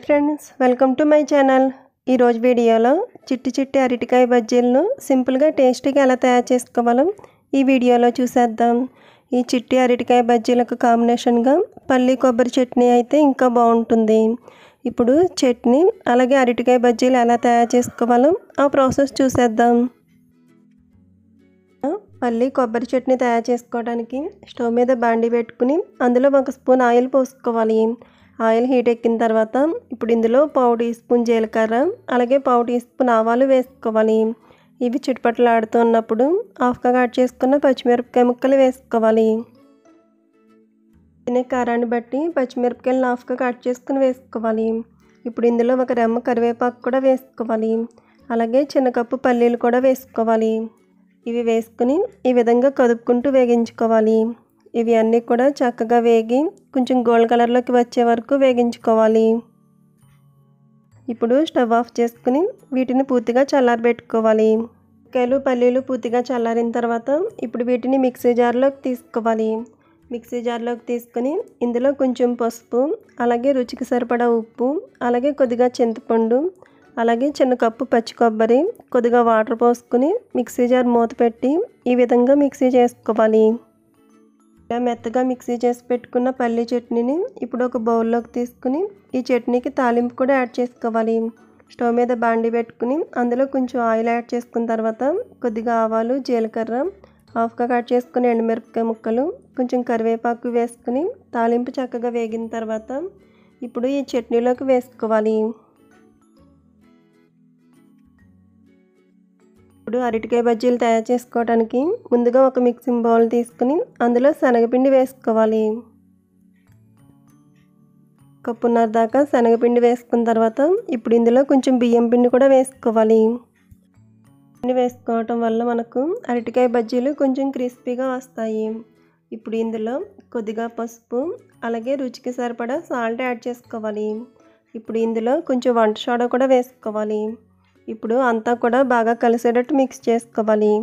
friends welcome to my channel ఈరోజు వీడియోలో చిట్టి చిట్టి అరటికాయ బజ్జీలను సింపుల్గా టేస్టీగా ఎలా తయారు చేసుకోవాలో ఈ వీడియోలో చూసేద్దాం ఈ చిట్టి అరటికాయ బజ్జీలకు కాంబినేషన్గా పల్లి కొబ్బరి చట్నీ అయితే ఇంకా బాగుంటుంది ఇప్పుడు చట్నీ అలాగే అరటికాయ బజ్జీలు ఎలా తయారు చేసుకోవాలో ఆ ప్రాసెస్ చూసేద్దాం పల్లి కొబ్బరి చట్నీ తయారు చేసుకోవడానికి స్టవ్ మీద బాండి పెట్టుకుని అందులో ఒక స్పూన్ ఆయిల్ పోసుకోవాలి ఆయిల్ హీట్ ఎక్కిన తర్వాత ఇప్పుడు ఇందులో పావు టీ స్పూన్ జీలకర్ర అలాగే పావు టీ స్పూన్ ఆవాలు వేసుకోవాలి ఇవి చుట్టుపక్కల ఆడుతున్నప్పుడు హాఫ్గా కట్ చేసుకున్న పచ్చిమిరపకాయ ముక్కలు వేసుకోవాలి తినే కారాన్ని బట్టి పచ్చిమిరపకాయలను హాఫ్గా కట్ చేసుకుని వేసుకోవాలి ఇప్పుడు ఇందులో ఒక రెమ్మ కరివేపాకు కూడా వేసుకోవాలి అలాగే చిన్న కప్పు పల్లీలు కూడా వేసుకోవాలి ఇవి వేసుకుని ఈ విధంగా కదుపుకుంటూ వేగించుకోవాలి ఇవి అన్నీ కూడా చక్కగా వేగి కొంచెం గోల్డ్ కలర్లోకి వచ్చే వరకు వేగించుకోవాలి ఇప్పుడు స్టవ్ ఆఫ్ చేసుకుని వీటిని పూర్తిగా చల్లారబెట్టుకోవాలి కాయలు పల్లీలు పూర్తిగా చల్లారిన తర్వాత ఇప్పుడు వీటిని మిక్సీ జార్లోకి తీసుకోవాలి మిక్సీ జార్లోకి తీసుకొని ఇందులో కొంచెం పసుపు అలాగే రుచికి సరిపడా ఉప్పు అలాగే కొద్దిగా చింతపండు అలాగే చిన్న కప్పు పచ్చి కొబ్బరి కొద్దిగా వాటర్ పోసుకుని మిక్సీ జార్ మూత పెట్టి ఈ విధంగా మిక్సీ చేసుకోవాలి ఇలా మెత్తగా మిక్సీ చేసి పెట్టుకున్న పల్లి చట్నీని ఇప్పుడు ఒక బౌల్లోకి తీసుకుని ఈ చట్నీకి తాలింపు కూడా యాడ్ చేసుకోవాలి స్టవ్ మీద బాండి పెట్టుకుని అందులో కొంచెం ఆయిల్ యాడ్ చేసుకున్న తర్వాత కొద్దిగా ఆవాలు జీలకర్ర హాఫ్గా కట్ చేసుకుని ఎండుమిరపకాయ ముక్కలు కొంచెం కరివేపాకు వేసుకుని తాలింపు చక్కగా వేగిన తర్వాత ఇప్పుడు ఈ చట్నీలోకి వేసుకోవాలి ఇప్పుడు అరటికాయ బజ్జీలు తయారు చేసుకోవడానికి ముందుగా ఒక మిక్సింగ్ బౌల్ తీసుకుని అందులో శనగపిండి వేసుకోవాలి కప్పున్నర దాకా శనగపిండి వేసుకున్న తర్వాత ఇప్పుడు ఇందులో కొంచెం బియ్యం పిండి కూడా వేసుకోవాలి పిండి వేసుకోవటం వల్ల మనకు అరటికాయ బజ్జీలు కొంచెం క్రిస్పీగా వస్తాయి ఇప్పుడు ఇందులో కొద్దిగా పసుపు అలాగే రుచికి సరిపడా సాల్ట్ యాడ్ చేసుకోవాలి ఇప్పుడు ఇందులో కొంచెం వంట సోడా కూడా వేసుకోవాలి ఇప్పుడు అంతా కూడా బాగా కలిసేటట్టు మిక్స్ చేసుకోవాలి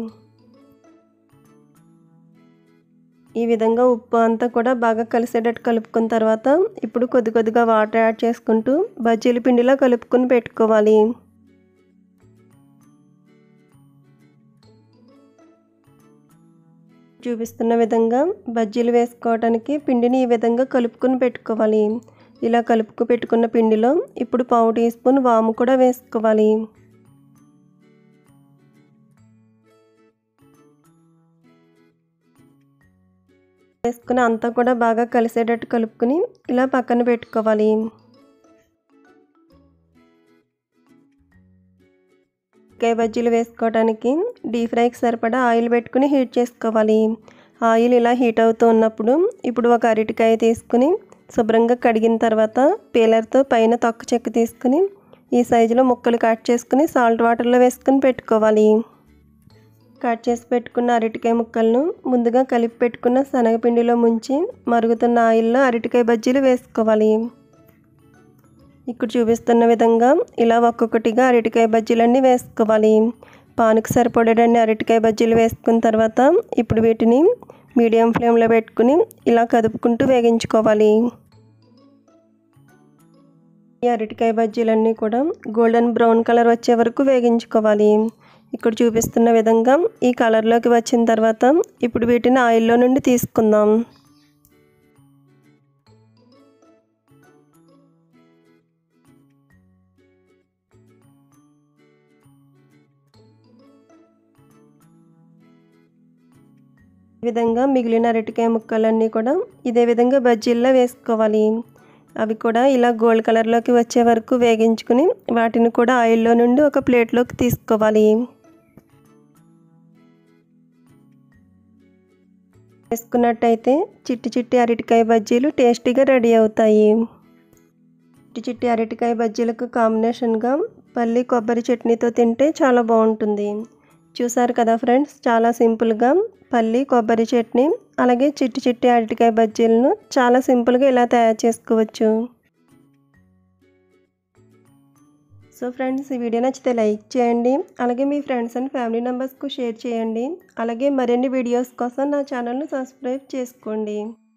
ఈ విధంగా ఉప్పు అంతా కూడా బాగా కలిసేటట్టు కలుపుకున్న తర్వాత ఇప్పుడు కొద్ది కొద్దిగా వాటర్ యాడ్ చేసుకుంటూ బజ్జీల పిండిలో కలుపుకొని పెట్టుకోవాలి చూపిస్తున్న విధంగా బజ్జీలు వేసుకోవడానికి పిండిని ఈ విధంగా కలుపుకొని పెట్టుకోవాలి ఇలా కలుపుకు పెట్టుకున్న పిండిలో ఇప్పుడు పావు టీ స్పూన్ వాము కూడా వేసుకోవాలి వేసుకుని అంతా కూడా బాగా కలిసేటట్టు కలుపుకొని ఇలా పక్కన పెట్టుకోవాలి కాయ బజ్జీలు వేసుకోవడానికి డీప్ ఫ్రైకి సరిపడా ఆయిల్ పెట్టుకుని హీట్ చేసుకోవాలి ఆయిల్ ఇలా హీట్ అవుతూ ఉన్నప్పుడు ఇప్పుడు ఒక అరటికాయ తీసుకుని శుభ్రంగా కడిగిన తర్వాత పీలర్తో పైన తొక్క చెక్క తీసుకుని ఈ సైజులో ముక్కలు కట్ చేసుకుని సాల్ట్ వాటర్లో వేసుకుని పెట్టుకోవాలి కట్ చేసి పెట్టుకున్న అరటికాయ ముక్కలను ముందుగా కలిపి పెట్టుకున్న శనగపిండిలో ముంచి మరుగుతున్న ఆయిల్లో అరటికాయ బజ్జీలు వేసుకోవాలి ఇక్కడ చూపిస్తున్న విధంగా ఇలా ఒక్కొక్కటిగా అరటికాయ బజ్జీలన్నీ వేసుకోవాలి పానుకు సరిపడేటన్ని అరటికాయ బజ్జీలు వేసుకున్న తర్వాత ఇప్పుడు వీటిని మీడియం ఫ్లేమ్లో పెట్టుకుని ఇలా కదుపుకుంటూ వేగించుకోవాలి ఈ అరటికాయ బజ్జీలన్నీ కూడా గోల్డెన్ బ్రౌన్ కలర్ వచ్చే వరకు వేగించుకోవాలి ఇక్కడ చూపిస్తున్న విధంగా ఈ కలర్లోకి వచ్చిన తర్వాత ఇప్పుడు వీటిని ఆయిల్లో నుండి తీసుకుందాం ఈ విధంగా మిగిలిన అరటికాయ ముక్కలన్నీ కూడా ఇదే విధంగా బజ్జీల్లో వేసుకోవాలి అవి కూడా ఇలా గోల్డ్ కలర్లోకి వచ్చే వరకు వేగించుకుని వాటిని కూడా ఆయిల్లో నుండి ఒక ప్లేట్లోకి తీసుకోవాలి వేసుకున్నట్టయితే చిట్టి చిట్టి అరటికాయ బజ్జీలు టేస్టీగా రెడీ అవుతాయి చిట్టి చిట్టి అరటికాయ బజ్జీలకు కాంబినేషన్గా పల్లి కొబ్బరి చట్నీతో తింటే చాలా బాగుంటుంది చూసారు కదా ఫ్రెండ్స్ చాలా సింపుల్గా పల్లి కొబ్బరి చట్నీ అలాగే చిట్టి చిట్టి అరటికాయ బజ్జీలను చాలా సింపుల్గా ఇలా తయారు చేసుకోవచ్చు సో ఫ్రెండ్స్ ఈ వీడియో నచ్చితే లైక్ చేయండి అలాగే మీ ఫ్రెండ్స్ అండ్ ఫ్యామిలీ మెంబర్స్కు షేర్ చేయండి అలాగే మరిన్ని వీడియోస్ కోసం నా ఛానల్ను సబ్స్క్రైబ్ చేసుకోండి